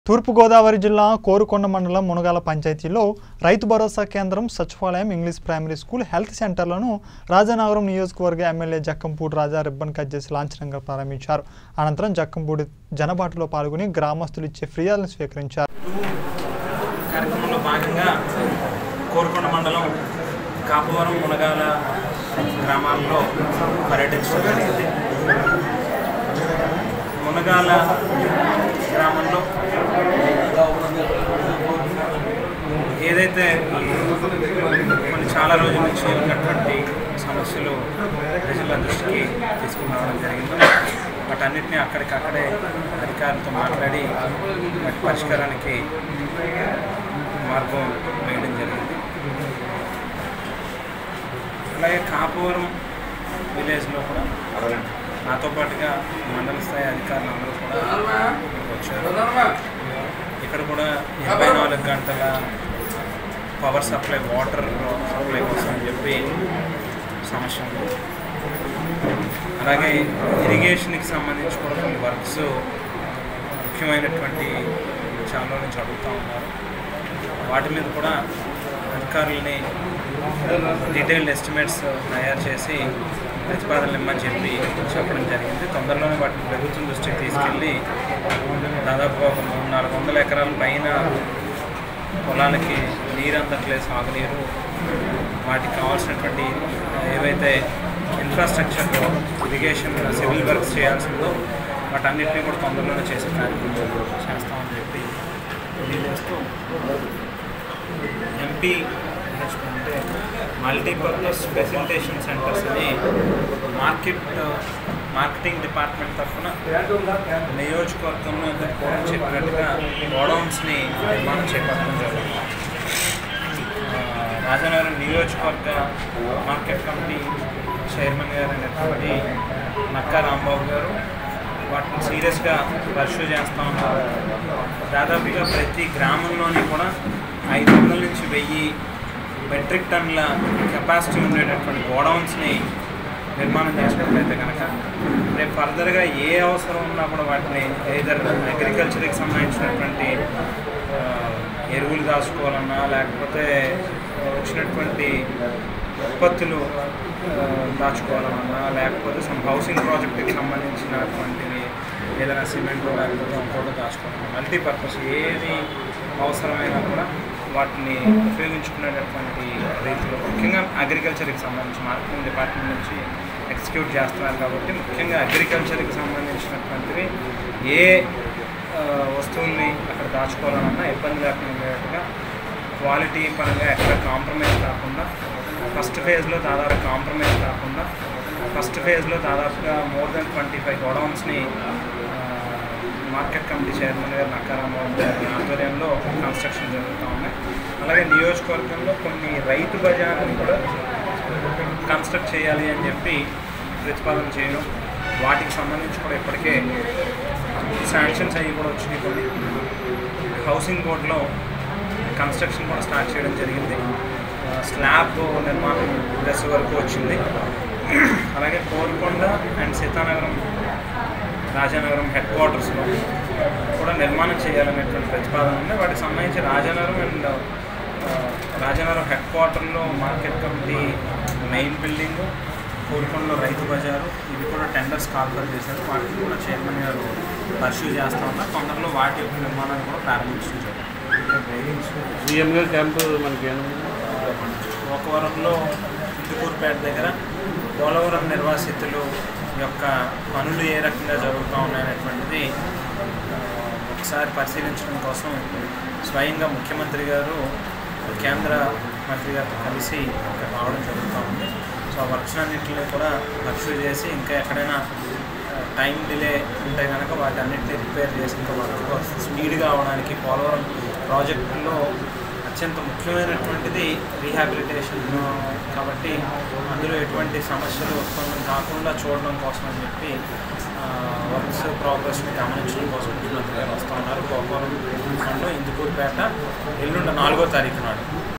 తూర్పుగోదావరి జిల్లా కోరుకొండ మండలం మునగాల పంచాయతీలో రైతు భరోసా కేంద్రం సచివాలయం ఇంగ్లీష్ ప్రైమరీ స్కూల్ హెల్త్ సెంటర్లను రాజానగరం నియోజకవర్గ MLA Jakkampudi Raja ribbon cut చేసి లాంఛనంగా ప్రారంభించారు అనంతరం జక్కంపూడి జనబాటులో పాల్గొని గ్రామస్తులు ఇచ్చే ఫిర్యాదులను స్వీకరించారు కార్యక్రమంలో భాగంగా కోరుకొండ మండలం కాపవరం మునగాల గ్రామాల్లో పర్యటించడం జరిగింది మునగాల గ్రామంలో ఏదైతే కొన్ని చాలా రోజుల నుంచి ఉన్నటువంటి సమస్యలు ప్రజల దృష్టికి తీసుకుని రావడం జరిగిందో వాటన్నిటిని అక్కడికక్కడే అధికారులతో మాట్లాడి వాటి పరిష్కారానికి మార్గం వేయడం జరిగింది అలాగే కాపవరం విలేజ్లో కూడా నాతో పాటుగా మండల స్థాయి అధికారులు అందరూ కూడా ఇక్కడికి వచ్చారు ఇక్కడ కూడా ఇరవై నాలుగు గంటల పవర్ సప్లై వాటర్ సప్లై కోసం అని చెప్పి సమస్య ఉంది అలాగే ఇరిగేషన్కి సంబంధించి కూడా కొన్ని వర్క్స్ ముఖ్యమైనటువంటి చాలా రోజుల నుంచి అడుగుతూ ఉన్నారు వాటి మీద కూడా అధికారులని డీటెయిల్డ్ ఎస్టిమేట్స్ తయారు చేసి ప్రతిపాదనలు ఇమ్మని చెప్పి చెప్పడం జరిగింది తొందరలోనే వాటిని ప్రభుత్వం దృష్టికి తీసుకెళ్ళి దాదాపు ఒక మూడు నాలుగు వందల ఎకరాల పైన పొలాలకి నీరు అందట్లేదు సాగునీరు వాటికి కావాల్సినటువంటి ఏవైతే ఇన్ఫ్రాస్ట్రక్చర్ ఇరిగేషన్ సివిల్ వర్క్స్ చేయాల్సిందో వాటన్నిటిని కూడా తొందరలోనే చేసే కార్యక్రమం చేస్తామని చెప్పి తెలియజేస్తూ ఎంపీ అంటే మల్టీపర్పస్ ఫెసిలిటేషన్ సెంటర్స్ అని మార్కెట్ మార్కెటింగ్ డిపార్ట్మెంట్ తరఫున నియోజకవర్గంలో ఇంతకు పూర్వం చెప్పినట్టుగా గోడౌన్స్ని నిర్మాణం చేపట్టడం జరుగుతుంది ఆ, రాజనగరం నియోజకవర్గ మార్కెట్ కమిటీ చైర్మన్ గారు అయినటువంటి నక్కా రాంబాబు గారు వాటిని సీరియస్గా పర్సూ చేస్తూ ఉన్నారు దాదాపుగా ప్రతి గ్రామంలోని కూడా ఐదు వందల నుంచి వెయ్యి మెట్రిక్ టన్నుల కెపాసిటీ ఉండేటటువంటి గోడౌన్స్ని నిర్మాణం చేసినట్లయితే కనుక రేపు ఫర్దర్గా ఏ అవసరం ఉన్నా కూడా వాటిని ఏదర్ అగ్రికల్చర్కి సంబంధించినటువంటి ఆ, ఎరువులు దాచుకోవాలన్నా లేకపోతే వచ్చినటువంటి ఉత్పత్తులు ఆ, దాచుకోవాలన్నా లేకపోతే సమ్ హౌసింగ్ ప్రాజెక్ట్కి సంబంధించినటువంటివి ఏదైనా సిమెంట్ లేకపోతే ఇంకోటి దాచుకోవాలన్నా మల్టీపర్పస్ ఏది అవసరమైనా కూడా వాటిని ఉపయోగించుకునేటటువంటి రీతిలో ముఖ్యంగా అగ్రికల్చర్కి సంబంధించి మార్కెటింగ్ డిపార్ట్మెంట్ నుంచి ఎగ్జిక్యూట్ చేస్తున్నారు కాబట్టి ముఖ్యంగా అగ్రికల్చర్కి సంబంధించినటువంటివి ఏ ఆ, వస్తువుల్ని అక్కడ దాచుకోవాలన్నా ఇబ్బంది లేకుండా ఉండేట్టుగా క్వాలిటీ పరంగా ఎక్కడ కాంప్రమైజ్ కాకుండా ఫస్ట్ ఫేజ్లో దాదాపు కాంప్రమైజ్ కాకుండా ఫస్ట్ ఫేజ్లో దాదాపుగా మోర్ దెన్ ట్వంటీ ఫైవ్ గోడౌన్స్ని market committee chairman garu Nakka Ramarao గారి ఆధ్వర్యంలో కన్స్ట్రక్షన్ జరుగుతూ ఉన్నాయి అలాగే నియోజకవర్గంలో కొన్ని రైతు బజార్ని కూడా కన్స్ట్రక్ట్ చేయాలి అని చెప్పి ప్రతిపాదన చేయడం వాటికి సంబంధించి కూడా ఇప్పటికే శాంక్షన్స్ అవి కూడా వచ్చినాయి కొన్ని హౌసింగ్ బోర్డులో కన్స్ట్రక్షన్ కూడా స్టార్ట్ చేయడం జరిగింది ఆ, స్లాబ్ నిర్మాణం దశ వరకు వచ్చింది అలాగే కోరుకొండ అండ్ సీతానగరం రాజానగరం హెడ్ క్వార్టర్స్లో కూడా నిర్మాణం చేయాలనేటువంటి ప్రతిపాదన ఉంది వాటికి సంబంధించి రాజానగరం అండ్ ఆ, రాజానగరం హెడ్ క్వార్టర్లో మార్కెట్ కమిటీ మెయిన్ బిల్డింగ్ కోరుకొండలో రైతు బజారు ఇవి కూడా టెండర్స్ కాల్ఫర్ చేశారు వాటిని కూడా చైర్మన్ గారు పర్సూ చేస్తా ఉన్నారు తొందరలో వాటి యొక్క నిర్మాణాన్ని కూడా ప్రారంభించారు సీఎం గారి క్యాంపు మనకి ఏమైంది? ఒక వారంలో ఇందుకూరుపేట దగ్గర పోలవరం నిర్వాసితులు యొక్క పనులు ఏ రకంగా జరుగుతూ ఉన్నాయనేటువంటిది ఆ, ఒకసారి పరిశీలించడం కోసం స్వయంగా ముఖ్యమంత్రి గారు కేంద్ర మంత్రి గారితో కలిసి ఇక్కడ రావడం జరుగుతూ ఉంది సో ఆ వర్క్స్ అన్నింటినీ కూడా పర్సూ చేసి ఇంకా ఎక్కడైనా టైం డిలే ఉంటే కనుక వాటన్నిటిని రిపేర్ చేసి ఇంకా వర్క్ స్పీడ్గా అవడానికి పోలవరం ప్రాజెక్టులో అత్యంత ముఖ్యమైనటువంటిది రీహాబిలిటేషన్ కాబట్టి అందులో ఎటువంటి సమస్యలు ఉత్పన్నం కాకుండా చూడడం కోసం అని చెప్పి వర్క్స్ ప్రోగ్రెస్ని గమనించడం కోసం ముఖ్యమంత్రి గారు వస్తూ ఉన్నారు గోపాలం ఇందుకూరుపేట ఎల్లుండ నాలుగో తారీఖు నాడు